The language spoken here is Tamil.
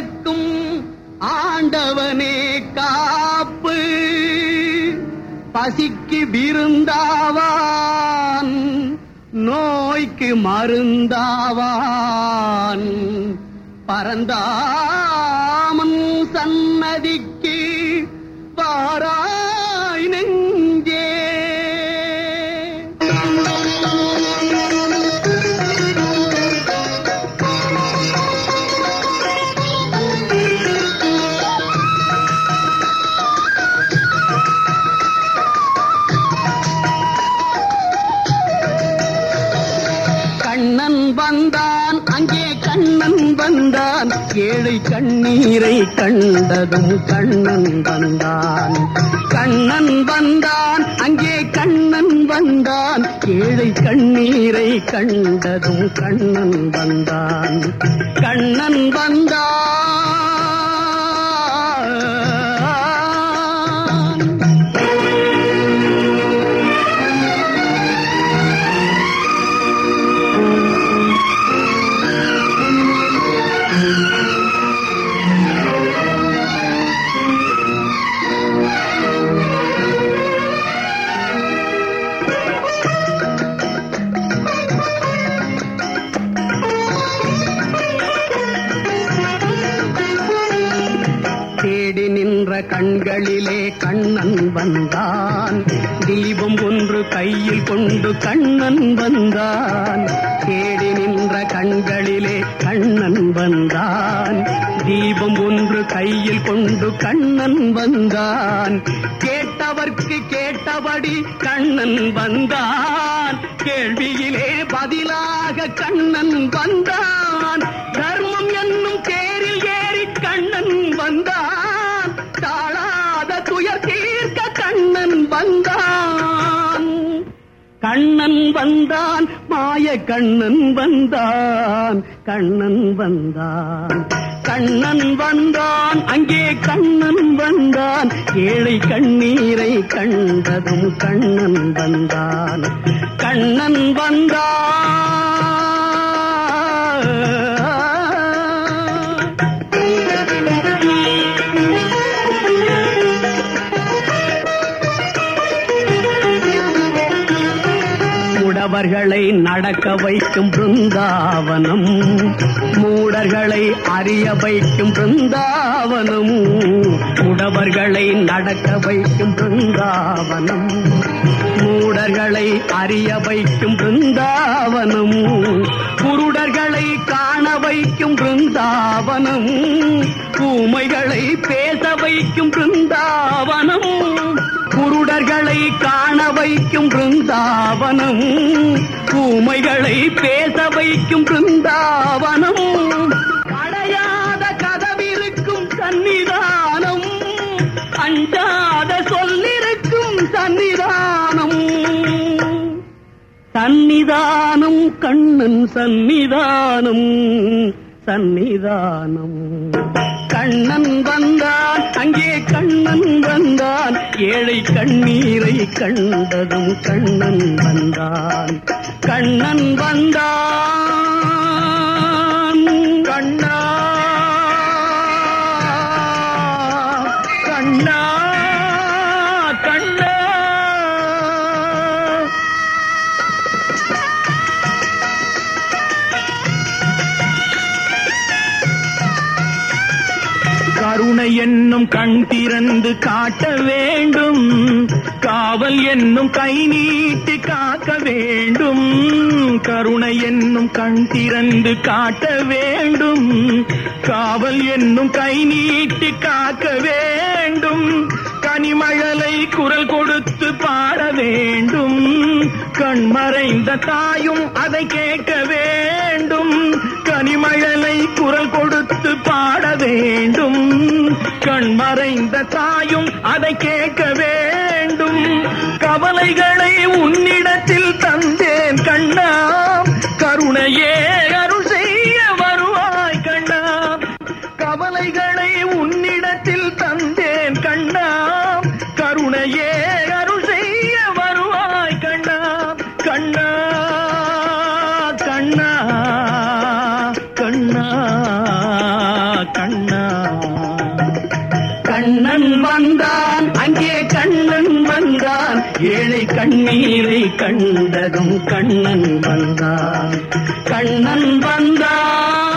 காக்கும் ஆண்டவனே காப்பு பசிக்கு விருந்தாவான் நோய்க்கு மருந்தாவான் பரந்தாமன் சன்னதிக்கு வாராய் நெஞ்சே கண்ணன் வந்தான் அங்கே கண்ணன் வந்தான் ஏழை கண்ணீரை கண்டதும் கண்ணன் வந்தான் கண்ணன் வந்தான் அங்கே கண்ணன் வந்தான் ஏழை கண்ணீரை கண்டதும் கண்ணன் வந்தான் கண்ணன் வந்தான் தேடி நின்ற கண்களிலே கண்ணன் வந்தான் தீபம் ஒன்று கையில் கொண்டு கண்ணன் வந்தான் தேடி நின்ற கண்களிலே கண்ணன் வந்தான் தீபம் ஒன்று கையில் கொண்டு கண்ணன் வந்தான் கேட்டவர்க்கு கேட்டபடி கண்ணன் வந்தான் கேள்வியிலே பதிலாக கண்ணன் வந்தான் தர்மம் என்னும் தேரில் ஏறி கண்ணன் வந்தான் தாழாத துயர் தீர்க்க கண்ணன் வந்தான் கண்ணன் வந்தான் மாய கண்ணன் வந்தான் கண்ணன் வந்தான் கண்ணன் வந்தான் அங்கே கண்ணன் வந்தான் ஏழை கண்ணீரை கண்டதும் கண்ணன் வந்தான் கண்ணன் வந்தான் முடவர்களை நடக்க வைக்கும் பிருந்தாவனம் மூடர்களை அறிய வைக்கும் பிருந்தாவனம் முடவர்களை நடக்க வைக்கும் பிருந்தாவனம் மூடர்களை அறிய வைக்கும் பிருந்தாவனம் குருடர்களை காண வைக்கும் பிருந்தாவனம் ஊமைகளை பேச வைக்கும் பிருந்தாவனம் குருடர்களை காண வைக்கும் பிருந்தாவனம் ஊமைகளை பேச வைக்கும் பிருந்தாவனம் அடையாத கதவிருக்கும் சன்னிதானம் அஞ்சாத சொல்லிருக்கும் சன்னிதானம் சன்னிதானம் கண்ணன் சன்னிதானம் சன்னிதானம் கண்ணன் வந்தான் அங்கே கண்ணன் வந்தான் ஏழை கண்ணீரை கண்டதும் கண்ணன் வந்தான் கண்ணன் வந்தான் கண்ணா கண்ணா கண்ணா கருணை என்னும் கண் திறந்து காட்ட வேண்டும் காவல் என்னும் கை நீட்டி காக்க வேண்டும் கருணை என்னும் கண் திறந்து காட்ட வேண்டும் காவல் என்னும் கை நீட்டி காக்க வேண்டும் கனிமழலை குரல் கொடுத்து பாட வேண்டும் கண்மறைந்த தாயும் அதை கேட்க வேண்டும் கனிமழலை குரல் கொடுத்து பாட வேண்டும் கண்மறைந்த தாயும் அதை கேட்க வேண்டும் கவலைகளை உன்னிடத்தில் தந்தேன் கண்ணா கருணையே அருள் செய்ய வருவாய் கண்ணா கவலைகளை உன்னிடத்தில் தந்தேன் கண்ணா கருணையே அருள் செய்ய வருவாய் கண்ணா கண்ணா கண்ணா கண்ணா கண்ணா வந்தான் அங்கே கண்ணன் வந்தான் ஏழை கண்ணீரை கண்டதும் கண்ணன் வந்தான் கண்ணன் வந்தான்